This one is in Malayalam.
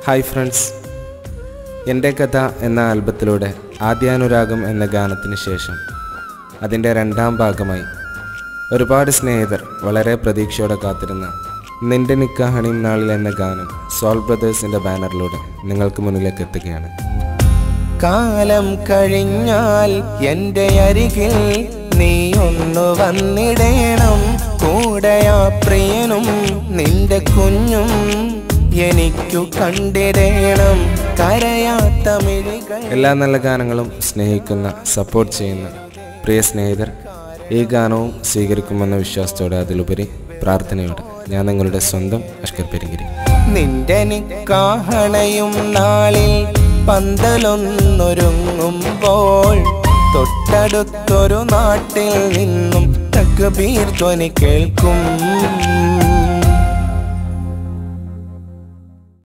ഹായ് ഫ്രണ്ട്സ് എൻ്റെ കഥ എന്ന ആൽബത്തിലൂടെ ആദ്യാനുരാഗം എന്ന ഗാനത്തിന് ശേഷം അതിൻ്റെ രണ്ടാം ഭാഗമായി ഒരുപാട് സ്നേഹിതർ വളരെ പ്രതീക്ഷയോടെ കാത്തിരുന്ന നിന്റെ നിക്കാഹണിയും നാളിൽ എന്ന ഗാനം സോൾ ബ്രദേഴ്സിൻ്റെ ബാനറിലൂടെ നിങ്ങൾക്ക് മുന്നിലേക്ക് എത്തുകയാണ് കാലം കഴിഞ്ഞാൽ എൻ്റെ അരികിൽ നീ ഒന്ന് വന്നിടേണം കൂടെയാ പ്രിയനും നിന്റെ കുഞ്ഞും എനിക്കു കണ്ടിടേണം കരയാത്ത മിഴികൾ എല്ലാ നല്ല ഗാനങ്ങളും സ്നേഹിക്കുന്ന സപ്പോർട്ട് ചെയ്യുന്ന പ്രിയ സ്നേഹിതർ ഈ ഗാനവും സ്വീകരിക്കുമെന്ന വിശ്വാസത്തോടെ അതിലുപരി പ്രാർത്ഥനയോടെ ഞാൻ നിങ്ങളുടെ സ്വന്തം അഷ്കർ പെരിగిരി നിന്റെ നിക്കാഹണയും നാളിൽ പന്തലൊന്നൊരുങ്ങുമ്പോൾ തൊട്ടടുത്തൊരു നാട്ടിൽ നിന്നും തക്ബീർ ധ്വനി കേൾക്കും